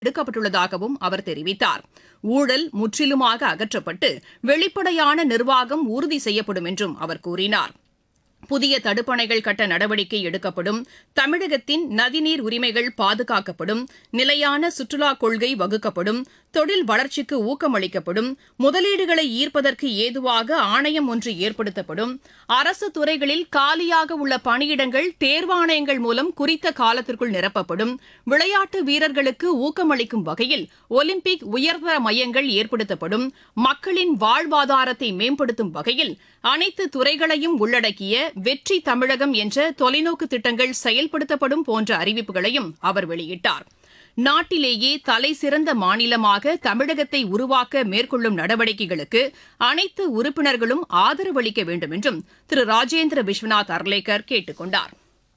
எடுக்கப்பட்டுள்ளதாகவும் அவர் தெரிவித்தார் ஊழல் முற்றிலுமாக அகற்றப்பட்டு வெளிப்படையான நிர்வாகம் உறுதி செய்யப்படும் என்றும் அவர் கூறினார் புதிய தடுப்பணைகள் கட்ட நடவடிக்கை எடுக்கப்படும் தமிழகத்தின் நதிநீர் உரிமைகள் பாதுகாக்கப்படும் நிலையான சுற்றுலாக் கொள்கை வகுக்கப்படும் தொழில் வளர்ச்சிக்கு ஊக்கமளிக்கப்படும் முதலீடுகளை ஈர்ப்பதற்கு ஏதுவாக ஆணையம் ஒன்று ஏற்படுத்தப்படும் அரசு துறைகளில் காலியாக உள்ள பணியிடங்கள் தேர்வாணையங்கள் மூலம் குறித்த காலத்திற்குள் நிரப்பப்படும் விளையாட்டு வீரர்களுக்கு ஊக்கமளிக்கும் வகையில் ஒலிம்பிக் உயர்தர மையங்கள் ஏற்படுத்தப்படும் மக்களின் வாழ்வாதாரத்தை மேம்படுத்தும் வகையில் அனைத்து துறைகளையும் உள்ளடக்கிய வெற்றி தமிழகம் என்ற தொலைநோக்கு திட்டங்கள் செயல்படுத்தப்படும் போன்ற அறிவிப்புகளையும் அவர் வெளியிட்டார் நாட்டிலேயே தலைசிறந்த மாநிலமாக தமிழகத்தை உருவாக்க மேற்கொள்ளும் நடவடிக்கைகளுக்கு அனைத்து உறுப்பினர்களும் ஆதரவு அளிக்க வேண்டும் என்றும் திரு ராஜேந்திர விஸ்வநாத் அர்லேக்கர் கேட்டுக் கொண்டார்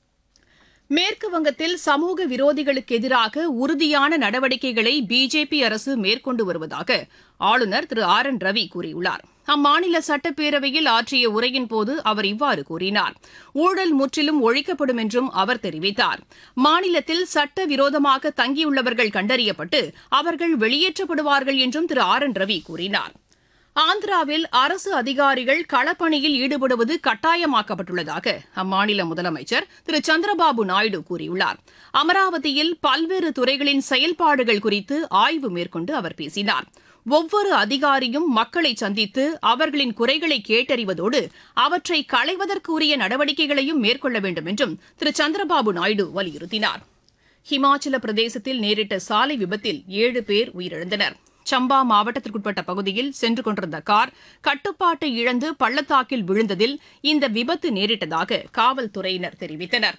மேற்கு வங்கத்தில் சமூக விரோதிகளுக்கு எதிராக உறுதியான நடவடிக்கைகளை பிஜேபி அரசு மேற்கொண்டு வருவதாக ஆளுநர் திரு ஆர் என் ரவி கூறியுள்ளார் அம்மாநில சட்டப்பேரவையில் ஆற்றிய உரையின் போது அவர் இவ்வாறு கூறினார் ஊழல் முற்றிலும் ஒழிக்கப்படும் என்றும் அவர் தெரிவித்தார் மாநிலத்தில் சட்டவிரோதமாக தங்கியுள்ளவர்கள் கண்டறியப்பட்டு அவர்கள் வெளியேற்றப்படுவார்கள் என்றும் திரு ஆர் என் ரவி கூறினார் ஆந்திராவில் அரசு அதிகாரிகள் களப்பணியில் ஈடுபடுவது கட்டாயமாக்கப்பட்டுள்ளதாக அம்மாநில முதலமைச்சர் திரு சந்திரபாபு நாயுடு கூறியுள்ளார் அமராவதியில் பல்வேறு துறைகளின் செயல்பாடுகள் குறித்து ஆய்வு மேற்கொண்டு அவர் பேசினார் ஒவ்வொரு அதிகாரியும் மக்களை சந்தித்து அவர்களின் குறைகளை கேட்டறிவதோடு அவற்றை களைவதற்குரிய நடவடிக்கைகளையும் மேற்கொள்ள வேண்டும் என்றும் திரு சந்திரபாபு நாயுடு வலியுறுத்தினார் ஹிமாச்சல பிரதேசத்தில் நேரிட்ட சாலை விபத்தில் ஏழு பேர் உயிரிழந்தனர் சம்பா மாவட்டத்திற்குட்பட்ட பகுதியில் சென்று கொண்டிருந்த கார் கட்டுப்பாட்டை இழந்து பள்ளத்தாக்கில் விழுந்ததில் இந்த விபத்து நேரிட்டதாக காவல்துறையினர் தெரிவித்தனர்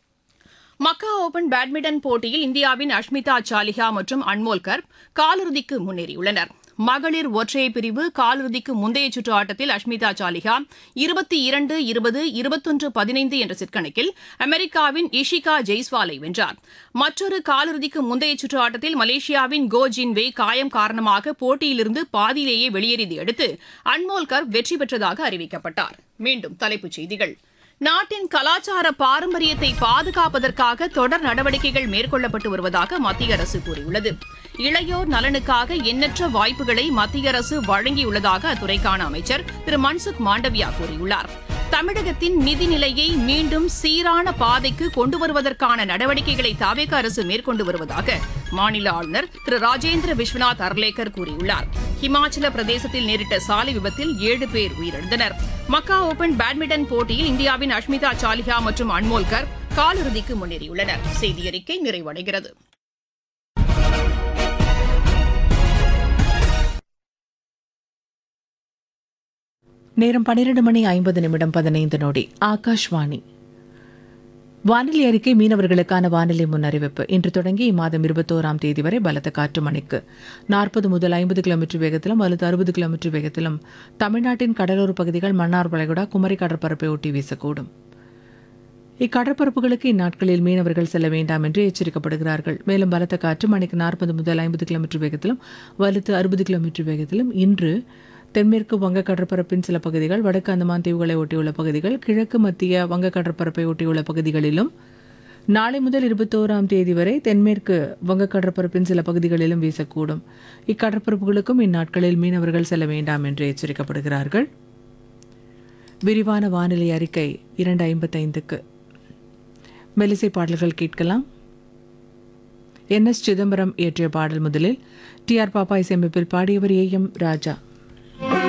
மக்கா ஓபன் பேட்மிண்டன் போட்டியில் இந்தியாவின் அஷ்மிதா சாலிஹா மற்றும் அன்மோல் கர்ப் காலிறுதிக்கு முன்னேறியுள்ளனர் மகளிர் ஒற்றையர் பிரிவு காலிறுதிக்கு முந்தைய சுற்று ஆட்டத்தில் அஷ்மிதா சாலிஹா இருபத்தி இரண்டு இருபது இருபத்தொன்று பதினைந்து என்ற செட் கணக்கில் அமெரிக்காவின் இஷிகா ஜெய்ஸ்வாலை வென்றார் மற்றொரு காலிறுதிக்கு முந்தைய சுற்று ஆட்டத்தில் மலேசியாவின் கோ ஜின்வே காயம் காரணமாக போட்டியிலிருந்து பாதியிலேயே வெளியேறியதை அடுத்து அன்மோல் கர்ப் வெற்றி பெற்றதாக அறிவிக்கப்பட்டார் மீண்டும் தலைப்புச் செய்திகள் நாட்டின் கலாச்சார பாரம்பரியத்தை பாதுகாப்பதற்காக தொடர் நடவடிக்கைகள் மேற்கொள்ளப்பட்டு வருவதாக மத்திய அரசு கூறியுள்ளது இளையோர் நலனுக்காக எண்ணற்ற வாய்ப்புகளை மத்திய அரசு வழங்கியுள்ளதாக அத்துறைக்கான அமைச்சர் திரு மன்சுக் மாண்டவியா கூறியுள்ளார் தமிழகத்தின் நிதிநிலையை மீண்டும் சீரான பாதைக்கு கொண்டு வருவதற்கான நடவடிக்கைகளை தாவேக அரசு மேற்கொண்டு வருவதாக மாநில ஆளுநர் திரு ராஜேந்திர விஸ்வநாத் அர்லேக்கர் கூறியுள்ளார் ஹிமாச்சல பிரதேசத்தில் நேரிட்ட சாலை விபத்தில் ஏழு பேர் உயிரிழந்தனர் மக்கா ஓபன் பேட்மிண்டன் போட்டியில் இந்தியாவின் அஷ்மிதா சாலிஹா மற்றும் அன்மோல்கர் காலிறுதிக்கு முன்னேறியுள்ளனர் செய்தியறிக்கை நிறைவடைகிறது நேரம் பன்னிரண்டு மணி ஐம்பது நிமிடம் பதினைந்து நொடி ஆகாஷ்வாணி வானிலை அறிக்கை மீனவர்களுக்கான வானிலை முன்னறிவிப்பு இன்று தொடங்கி இம்மாதம் இருபத்தோராம் தேதி வரை பலத்த காற்று மணிக்கு நாற்பது முதல் ஐம்பது கிலோமீட்டர் வேகத்திலும் அல்லது அறுபது கிலோமீட்டர் வேகத்திலும் தமிழ்நாட்டின் கடலோர பகுதிகள் மன்னார் வளைகுடா குமரி கடற்பரப்பை ஒட்டி வீசக்கூடும் இக்கடற்பரப்புகளுக்கு இந்நாட்களில் மீனவர்கள் செல்ல வேண்டாம் என்று எச்சரிக்கப்படுகிறார்கள் மேலும் பலத்த காற்று மணிக்கு நாற்பது முதல் ஐம்பது கிலோமீட்டர் வேகத்திலும் வலுத்து அறுபது கிலோமீட்டர் வேகத்திலும் இன்று தென்மேற்கு வங்க கடற்பரப்பின் சில பகுதிகள் வடக்கு அந்தமான் தீவுகளை ஒட்டியுள்ள பகுதிகள் கிழக்கு மத்திய வங்க கடற்பரப்பை ஒட்டியுள்ள பகுதிகளிலும் நாளை முதல் இருபத்தோராம் தேதி வரை தென்மேற்கு வங்க கடற்பரப்பின் சில பகுதிகளிலும் வீசக்கூடும் இக்கடற்பரப்புகளுக்கும் இந்நாட்களில் மீனவர்கள் செல்ல வேண்டாம் என்று எச்சரிக்கப்படுகிறார்கள் விரிவான வானிலை அறிக்கை இரண்டு ஐம்பத்தைந்துக்கு மெலிசை பாடல்கள் கேட்கலாம் என் எஸ் சிதம்பரம் இயற்றிய பாடல் முதலில் டி ஆர் பாப்பா இசையமைப்பில் பாடியவர் ஏ எம் ராஜா